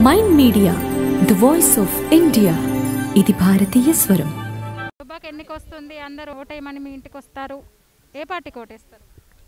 Mind media the voice of India ఇది భారతీయ స్వరం దుబ్బాక ఎన్నిక వస్తుంది అందరూ ఓటేయమని మీ ఇంటికి వస్తారు ఏ పార్టీకి ఓటేస్తారు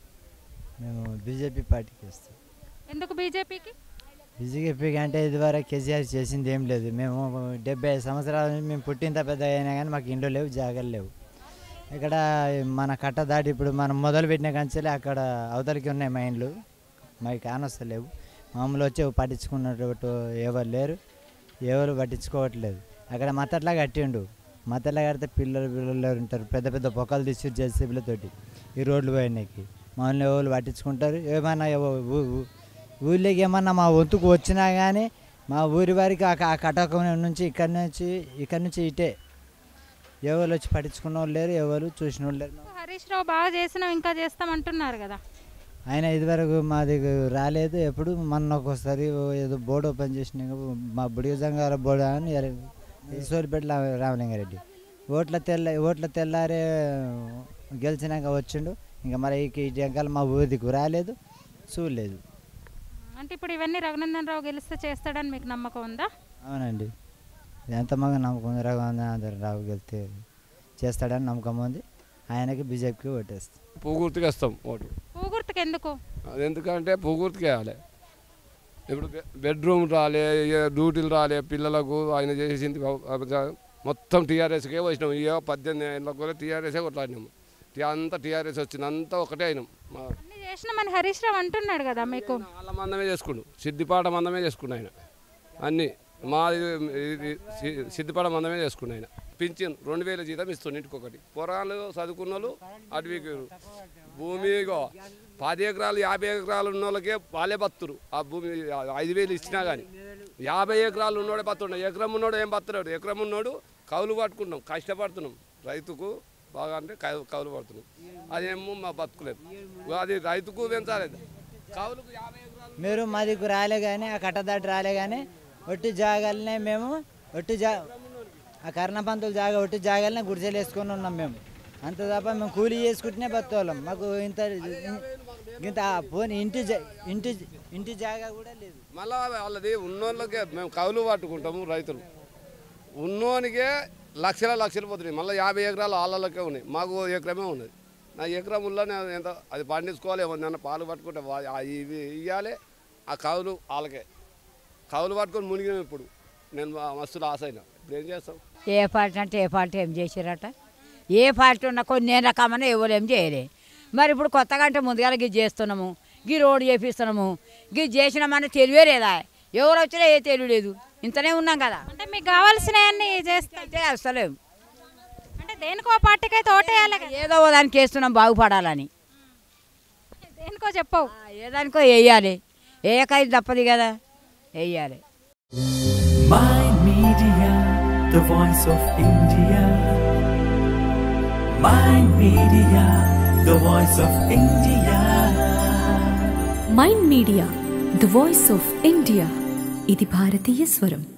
మేము బీజేపీ పార్టీకి వస్తాం ఎందుకు బీజేపీకి బీజేపీకి అంటే ఇదివరకు కేసీఆర్ చేసింది ఏం లేదు మేము డెబ్బై ఐదు సంవత్సరాల నుంచి మేము పుట్టింత పెద్ద అయినా కానీ మాకు ఇండ్లు లేవు జాగాలు లేవు ఇక్కడ మన కట్ట దాటి ఇప్పుడు మనం మొదలు పెట్టిన కంచెలే అక్కడ అవతలికి ఉన్నాయి మా ఇండ్లు మాకు కానొస్తలేవు మామూలు వచ్చి పట్టించుకున్నట్టు ఎవరు లేరు ఎవరు పట్టించుకోవట్లేదు అక్కడ మత్తట్లా కట్టిండు మత్తట్లా కడితే పిల్లలు పిల్లలు ఉంటారు పెద్ద పెద్ద పొక్కలు తీసి జెసిబిలతోటి ఈ రోడ్లు పోయినాకి మమ్మల్ని ఎవరు పట్టించుకుంటారు ఏమైనా ఎవ- ఊ- ఊ- ఊళ్ళోకి ఏమన్నా మా వంతుకు వచ్చినా కానీ మా ఊరి వారికి ఆ క- ఆ కటకం నుంచి ఇక్కడి నుంచి ఇక్కడి నుంచి ఇటే ఎవరు వచ్చి పట్టించుకున్న వాళ్ళు లేరు ఎవరు చూసిన వాళ్ళు లేరు హరీష్ రావు బాగా చేసినాం ఇంకా చేస్తాం అంటున్నారు కదా ఆయన ఇదివరకు మా దగ్గర రాలేదు ఎప్పుడు మొన్న ఒకసారి ఓ ఏదో బోర్డు ఓపెన్ చేసిన మా బుడిగజంగాల బోర్డు అని సోలిపేట రామలింగారెడ్డి ఓట్ల తెల్ల ఓట్ల తెల్లారే గెలిచినాక వచ్చిండు ఇంకా మరి ఈ జంకాలు మా ఊరికి రాలేదు చూడలేదు అంటే ఇప్పుడు ఇవన్నీ రఘునందన్ రావు గెలిస్తే చేస్తాడని మీకు నమ్మకం ఉందా అవునండి ఎంత మగ నమ్మకం ఉంది రఘునందన్ రావు గెలితే చేస్తాడని నమ్మకం ఉంది ఆయనకి బీజేపీకి ఓటేస్తాం పూగుర్తికి వేస్తాం ఓటు పూగుర్తుకు ఎందుకు అది ఎందుకంటే పూగుర్తికి వేయాలి ఇప్పుడు బె- బెడ్రూమ్ రాలే ఇక డ్యూటీలు రాలే పిల్లలకు ఆయన చేసింది కా- మొత్తం టీఆర్ఎస్కే వచ్చినాం ఇక పద్దెనిమిది ఏళ్ళకు కూడా టీఆర్ఎస్ఏ కొట్లాడినాము టీ- అంతా టీఆర్ఎస్ వచ్చింది అంతా ఒకటే అయినాం మా అన్ని చేసినామని హరీష్ రావు అంటున్నాడు కదా మీకు వాళ్ళ మందమే చేసుకుండు సిద్దిపాట మందమే చేసుకుండు ఆయన అన్నీ మా సిద్దిపాట మందమే చేసుకుండు ఆయన పింఛన్ రెండు వేల జీతం ఇస్తుండు ఇంటికి ఒకటి పొరాలు చదువుకున్న వాళ్ళు అడవికి భూమి ఇగో పది ఎకరాలు యాభై ఎకరాలు ఉన్న వాళ్ళకే వాళ్ళే బతురు ఆ భూమి ఐదు వేలు ఇచ్చినా కానీ యాభై ఎకరాలు ఉన్నోడే బతుండే ఎకరం ఉన్నోడు ఏం బతున్నాడు ఎకరం ఉన్నోడు కౌలు పట్టుకుంటాం కష్టపడుతున్నాం రైతుకు బాగా అంటే కౌ- కౌలు పడుతున్నాం అదేమో మా బతుకులేదు అది రైతుకు పెంచాలి కౌలుకు యాభై ఎకరాలు మీరు మా దిక్కు రాలే కానీ ఆ కట్ట దాటి రాలే కానీ ఒట్టి జాగాలనే మేము ఒట్టి జా ఆ కర్ణపంతుల జాగా ఒట్టి జాగాలనే గుడిసెలు వేసుకొని ఉన్నాం మేము అంత తప్ప మేము కూలీ చేసుకుంటేనే బతోళ్ళం మాకు ఇంత ఇంత పోనీ ఇంటి జా- ఇంటి ఇంటి జాగా కూడా లేదు మళ్ళా వాళ్ళది ఉన్నోళ్ళకే మేము కౌలు పట్టుకుంటాము రైతులు ఉన్నోనికే లక్షల లక్షలు పోతున్నాయి మళ్ళీ యాభై ఎకరాలు వాళ్ళకే ఉన్నాయి మాకు ఎకరమే ఉన్నది నా ఎకరం ఉల్లోనే ఎంత అది పండించుకోవాలి ఏమన్నా పాలు పట్టుకుంటే వా- ఆ ఇవి ఇవ్వాలి ఆ కౌలు వాళ్ళకే కౌలు పట్టుకొని మునిగినాం ఇప్పుడు నేను మా- మస్తు లాస్ అయినా ఇప్పుడు ఏం చేస్తాం ఏ పార్టీ అంటే ఏ పార్టీ ఏం చేసిరట ఏ పార్టీ ఉన్నా కొన్ని నేను రకమని ఎవరు ఏం చేయలే మరి ఇప్పుడు కొత్తగా అంటే ముందుగా గిది చేస్తున్నాము గీ రోడ్డు చేపిస్తున్నాము గిది చేసినామని తెలివే లేదా ఎవరు వచ్చినా ఏ తెలివి లేదు ఇంతనే ఉన్నాం కదా అంటే మీకు కావాల్సినవన్నీ చేస్తా అయితే అసలేము అంటే దేనికో పార్టీకి అయితే ఓటేయాలి కదా ఏదో ఓ దానికి వేస్తున్నాం బాగుపడాలని దేనికో చెప్పవు ఆ, ఏ దానికో వేయాలి ఏకైతే తప్పదు కదా వేయాలి Mind Media, the voice of India. Mind Media, the voice of India. Mind media the voice of India ఇది భారతీయ స్వరం